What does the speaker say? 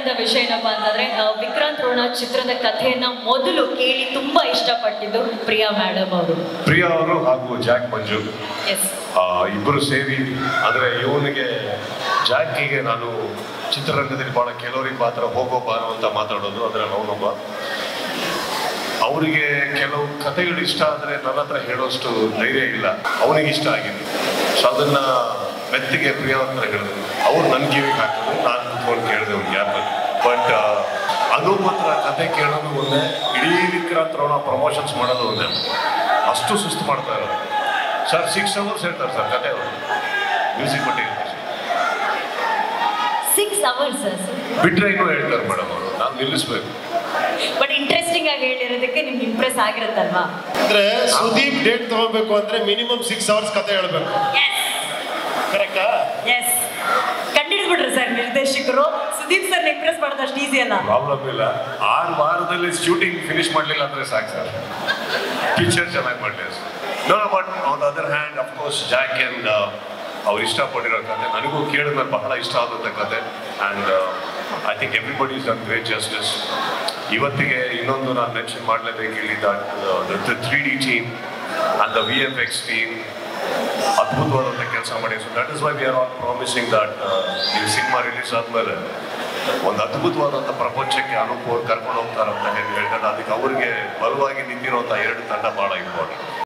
ಇರ್ತಕ್ಕಂಥ ವಿಷಯ ಏನಪ್ಪಾ ಅಂತಂದ್ರೆ ಆ, ವಿಕ್ರಾಂತ್ ರೋಣ ಚಿತ್ರದ ಕಥೆಯನ್ನ ಮೊದಲು ಕೇಳಿ ತುಂಬಾ ಇಷ್ಟಪಟ್ಟಿದ್ದು ಪ್ರಿಯಾ ಮೇಡಮ್ ಅವರು ಪ್ರಿಯಾ ಅವರು ಹಾಗೂ ಜಾಕ್ ಮಂಜು ಎಸ್ ಆ, ಇಬ್ಬರು ಸೇರಿ ಅಂದರೆ ಇವನಿಗೆ ಜಾಕಿಗೆ ನಾನು ಚಿತ್ರರಂಗದಲ್ಲಿ ಬಹಳ ಕೆಲವರಿಗೆ ಮಾತ್ರ ಹೋಗೋ ಬಾರೋ ಅಂತ ಮಾತಾಡೋದು ಅದರಲ್ಲಿ ಅವನೊಬ್ಬ ಅವರಿಗೆ ಕೆಲವು ಕಥೆಗಳು ಇಷ್ಟ ಆದರೆ ನನ್ನ ಹತ್ರ ಹೇಳೋಷ್ಟು ಧೈರ್ಯ ಇಲ್ಲ ಅವನಿಗೆ ಇಷ್ಟ ಆಗಿದೆ ಸೊ ಅದನ್ನ ಮೆತ್ತಿಗೆ ಪ್ರಿಯ ಹತ್ರ ಹೇಳಿದ್ರು ಅವ್ರು ನನ್ನ ಕಿವಿಗೆ ಹಾಕಿದ್ರು ನಾನು ಕುತ್ಕೊಂಡು ಕೇಳಿದೆ ಅವ್ನಿಗೆ ಯಾರು ಬಟ್ ಅನೂಪ್ ಹತ್ರ ಕತೆ ಕೇಳೋದು ಒಂದೇ ಇಡೀ ವಿಕ್ರಾಂತ್ ರೋಣ ಪ್ರಮೋಷನ್ಸ್ ಮಾಡೋದು ಒಂದೇ ಅಷ್ಟು ಸುಸ್ತು ಮಾಡ್ತಾ ಇರೋದು ಸರ್ ಸಿಕ್ಸ್ ಅವರ್ಸ್ ಹೇಳ್ತಾರೆ ಸರ್ ಕತೆ ಅವರು ಮ್ಯೂಸಿಕ್ ಕೊಟ್ಟಿದ್ದಾರೆ ಸಿಕ್ಸ್ ಅವರ್ಸ್ ಬಿಟ್ರೆ ಇನ್ನೂ ಹೇಳ್ತಾರೆ ಮೇಡಮ್ ಅವರು ನಾನು ನಿಲ್ಲಿಸ್ಬೇಕು ಬಟ್ ಇಂಟ್ರೆಸ್ಟಿಂಗ್ ಆಗಿ ಹೇಳಿರೋದಕ್ಕೆ ನಿಮ್ಗೆ ಇಂಪ್ರೆಸ್ ಆಗಿರುತ್ತಲ್ವಾ ಅಂದ್ರೆ ಸುದೀಪ್ ಡೇಟ್ ತಗೋಬೇಕು ಅಂದ್ರೆ ಮಿನಿಮಮ್ ಸಿಕ್ಸ್ ಅವರ್ಸ್ ಕತೆ ಹೇಳ್ಬೇಕು ಎಸ್ ಕರೆಕ್ಟಾ ಎಸ್ ಕಂಡಿಡ್ಬಿಟ್ರಿ ಸರ್ ನಿರ್ದೇಶಕರು ಸುದೀಪ್ ಸರ್ ಇಂಪ್ರೆಸ್ ಮಾಡೋದು ಅಷ್ಟು ಈಸಿ ಅಲ್ಲ ಪ್ರಾಬ್ಲಮ್ ಇಲ್ಲ ಆರು ವಾರದಲ್ಲಿ ಶೂಟಿಂಗ್ ಫಿನಿಶ್ ಮಾಡಲಿಲ್ಲ ಅಂದ್ರೆ ಸಾಕು ಸರ್ ಪಿಕ್ಚರ್ ಚೆನ್ನಾಗಿ ಮಾಡಲಿ no but on the other hand of course Jack and ಅವ್ರು ಇಷ್ಟಪಟ್ಟಿರೋ ಕತೆ ನನಗೂ ಕೇಳಿದ್ಮೇಲೆ ಬಹಳ ಇಷ್ಟ ಆದಂಥ ಕತೆ and I think everybody is done great justice ಇವತ್ತಿಗೆ ಇನ್ನೊಂದು ನಾನು ಮೆನ್ಷನ್ ಮಾಡಲೇಬೇಕು ಇಲ್ಲಿ the three D team and the V F X team ಅದ್ಭುತವಾದಂಥ ಕೆಲಸ ಮಾಡಿ so that is why we are all promising that ನೀವು ಸಿನಿಮಾ ರಿಲೀಸ್ ಆದಮೇಲೆ ಒಂದು ಅದ್ಭುತವಾದಂಥ ಪ್ರಪಂಚಕ್ಕೆ ಅನುಭವ ಕರ್ಕೊಂಡು ಹೋಗ್ತಾರಂತ ಹೇಳಿ ಹೇಳ್ತಾರೆ ಅದಕ್ಕೆ ಅವ್ರಿಗೆ ಬಲವಾಗಿ ನಿಂತಿರುವಂಥ ಎರಡು ತಂಡ ಭಾಳ ಇಂಪಾರ್ಟೆಂಟ್